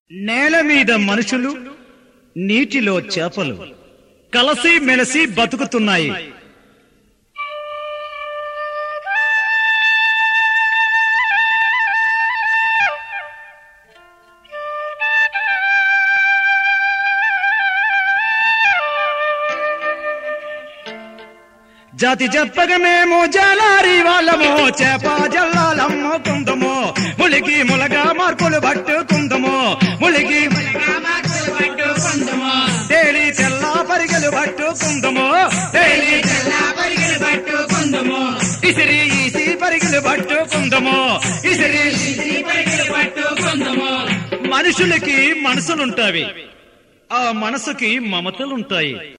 నేల మీద మనుషులు నీటిలో చేపలు కలసి మెలసి బతుకుతున్నాయి జాతి చెప్పగ మేము జలారి వాళ్ళము చేప జల్లాలమ్ముకుందము ములిగి ములగా మార్పులు పట్టుకుందము ములిగి తేలి తెల్ల పరిగెలు పట్టుకుందము తేలి ఇసిరి ఈసి పరిగెలు పట్టుకుందము ఇసిరి మనుషులకి మనసులుంటావి ఆ మనసుకి మమతలుంటాయి